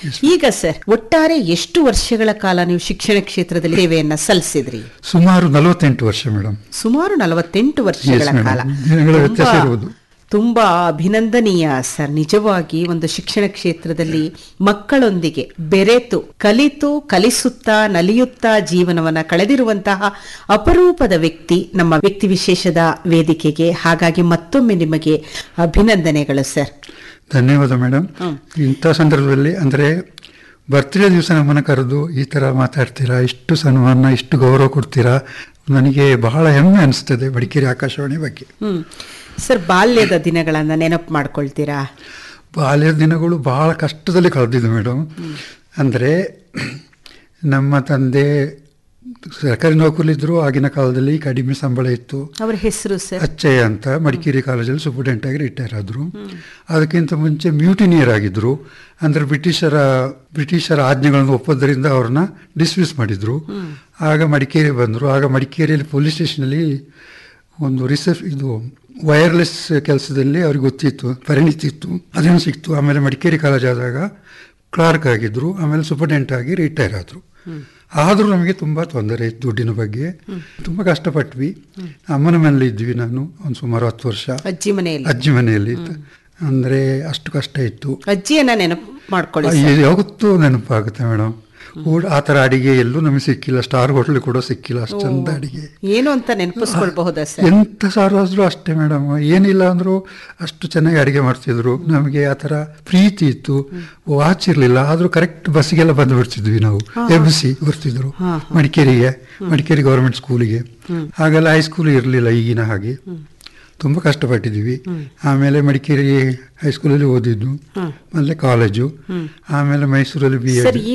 ಈಗ ಸರ್ ಒಟ್ಟಾರೆ ಎಷ್ಟು ವರ್ಷಗಳ ಕಾಲ ನೀವು ಶಿಕ್ಷಣ ಕ್ಷೇತ್ರದಲ್ಲಿ ಸೇವೆಯನ್ನ ಸಲ್ಲಿಸಿದ್ರಿ ಸುಮಾರು ನಲವತ್ತೆಂಟು ವರ್ಷ ಮೇಡಮ್ ಸುಮಾರು ನಲವತ್ತೆಂಟು ವರ್ಷಗಳ Yes, madam. ಕಾಲ ದಿನಗಳ ವ್ಯತ್ಯಾಸ ತುಂಬಾ- ಇರುವುದು. ತುಂಬಾ ಅಭಿನಂದನೀಯ ಸರ್ ನಿಜವಾಗಿ ಒಂದು ಶಿಕ್ಷಣ ಕ್ಷೇತ್ರದಲ್ಲಿ ಮಕ್ಕಳೊಂದಿಗೆ ಬೆರೆತು ಕಲಿತು ಕಲಿಸುತ್ತಾ ನಲಿಯುತ್ತಾ ಜೀವನವನ್ನ ಕಳೆದಿರುವಂತಹ ಅಪರೂಪದ ವ್ಯಕ್ತಿ ನಮ್ಮ ವ್ಯಕ್ತಿ ವಿಶೇಷದ ವೇದಿಕೆಗೆ ಹಾಗಾಗಿ ಮತ್ತೊಮ್ಮೆ ನಿಮಗೆ ಅಭಿನಂದನೆಗಳು ಸರ್ ಧನ್ಯವಾದ ಮೇಡಮ್ ಇಂಥ ಸಂದರ್ಭದಲ್ಲಿ ಅಂದರೆ ಬರ್ತ್ಡೇ ದಿವಸ ನಮ್ಮನ್ನು ಕರೆದು ಈ ಥರ ಮಾತಾಡ್ತೀರಾ ಇಷ್ಟು ಸನ್ಮಾನ ಇಷ್ಟು ಗೌರವ ಕೊಡ್ತೀರಾ ನನಗೆ ಬಹಳ ಹೆಮ್ಮೆ ಅನಿಸ್ತದೆ ಮಡಿಕೇರಿ ಆಕಾಶವಾಣಿ ಬಗ್ಗೆ ಹ್ಮ್ ಸರ್ ಬಾಲ್ಯದ ದಿನಗಳನ್ನ ನೆನಪು ಮಾಡ್ಕೊಳ್ತೀರಾ ಬಾಲ್ಯದ ದಿನಗಳು ಬಹಳ ಕಷ್ಟದಲ್ಲಿ ಕಳೆದಿದ್ದು ಮೇಡಮ್ ಅಂದರೆ ನಮ್ಮ ತಂದೆ ಸರ್ಕಾರಿ ನೌಕರಲ್ಲಿದ್ದರು ಆಗಿನ ಕಾಲದಲ್ಲಿ ಕಡಿಮೆ ಸಂಬಳ ಇತ್ತು ಅವರ ಹೆಸರು ಸರ್ ಅಚ್ಚಯ್ಯ ಅಂತ ಮಡಿಕೇರಿ ಕಾಲೇಜಲ್ಲಿ ಸೂಪರ್ಡೆಂಟ್ ಆಗಿ ರಿಟೈರ್ ಆದರು ಅದಕ್ಕಿಂತ ಮುಂಚೆ ಮ್ಯೂಟಿನಿಯರ್ ಆಗಿದ್ದರು ಅಂದರೆ ಬ್ರಿಟಿಷರ ಬ್ರಿಟಿಷರ ಆಜ್ಞೆಗಳನ್ನು ಒಪ್ಪೋದ್ರಿಂದ ಅವ್ರನ್ನ ಡಿಸ್ಮಿಸ್ ಮಾಡಿದರು ಆಗ ಮಡಿಕೇರಿ ಬಂದರು ಆಗ ಮಡಿಕೇರಿಯಲ್ಲಿ ಪೊಲೀಸ್ ಸ್ಟೇಷನಲ್ಲಿ ಒಂದು ರಿಸೆಪ್ ಇದು ವೈರ್ಲೆಸ್ ಕೆಲಸದಲ್ಲಿ ಅವ್ರಿಗೆ ಗೊತ್ತಿತ್ತು ಪರಿಣಿತಿ ಇತ್ತು ಅದೇನು ಸಿಕ್ತು ಆಮೇಲೆ ಮಡಿಕೇರಿ ಕಾಲೇಜ್ ಆದಾಗ ಕ್ಲಾರ್ಕ್ ಆಗಿದ್ರು ಆಮೇಲೆ ಸೂಪರ್ಡೆಂಟ್ ಆಗಿ ರಿಟೈರ್ ಆದರು ಆದರೂ ನಮಗೆ ತುಂಬ ತೊಂದರೆ ಇತ್ತು ದುಡ್ಡಿನ ಬಗ್ಗೆ ತುಂಬ ಕಷ್ಟಪಟ್ವಿ ಅಮ್ಮನ ಮನೇಲಿ ಇದ್ವಿ ನಾನು ಒಂದು ಸುಮಾರು ಹತ್ತು ವರ್ಷ ಅಜ್ಜಿ ಮನೆಯಲ್ಲಿ ಅಜ್ಜಿ ಮನೆಯಲ್ಲಿ ಅಂದರೆ ಅಷ್ಟು ಕಷ್ಟ ಇತ್ತು ಅಜ್ಜಿಯನ್ನ ನೆನಪು ಮಾಡ್ಕೊಳ್ಳಿ ಸರ್. ಅಯ್ಯೋ, ಯಾವತ್ತೂ ನೆನಪಾಗುತ್ತೆ ಮೇಡಮ್ ಊಟ ಆ ಥರ ಅಡಿಗೆ ಎಲ್ಲೂ ನಮಗೆ ಸಿಕ್ಕಿಲ್ಲ ಸ್ಟಾರ್ ಹೋಟ್ಲ್ ಕೂಡ ಸಿಕ್ಕಿಲ್ಲ ಅಷ್ಟು ಚಂದ ಅಡಿಗೆ ಏನು ಅಂತ ನೆನಪಿಸ್ಕೊಳ್ಬಹುದಾ ಸರ್ ಎಂಥ ಸಾರು ಆದ್ರೂ ಅಷ್ಟೇ ಮೇಡಮ್ ಏನಿಲ್ಲ ಅಂದರೂ ಅಷ್ಟು ಚೆನ್ನಾಗಿ ಅಡಿಗೆ ಮಾಡ್ತಿದ್ರು ನಮಗೆ ಆ ಥರ ಪ್ರೀತಿ ಇತ್ತು ವಾಚ್ ಇರಲಿಲ್ಲ ಆದರೂ ಕರೆಕ್ಟ್ ಬಸ್ಸಿಗೆಲ್ಲ ಬಂದು ಬಿಡ್ತಿದ್ವಿ ನಾವು ಎಬ್ಬಿಸಿ ಬರ್ತಿದ್ರು ಮಡಿಕೇರಿಗೆ ಮಡಿಕೇರಿ ಗೌರ್ಮೆಂಟ್ ಸ್ಕೂಲಿಗೆ ಹಾಗೆಲ್ಲ ಹೈಸ್ಕೂಲ್ ಇರಲಿಲ್ಲ ಈಗಿನ ಹಾಗೆ ತುಂಬ ಕಷ್ಟಪಟ್ಟಿದ್ದೀವಿ ಆಮೇಲೆ ಮಡಿಕೇರಿ ಹೈಸ್ಕೂಲಲ್ಲಿ ಓದಿದ್ದು ಆಮೇಲೆ ಕಾಲೇಜು ಆಮೇಲೆ ಮೈಸೂರಲ್ಲಿ ಬಿ ಸರ್ ಎಡ್ ಈ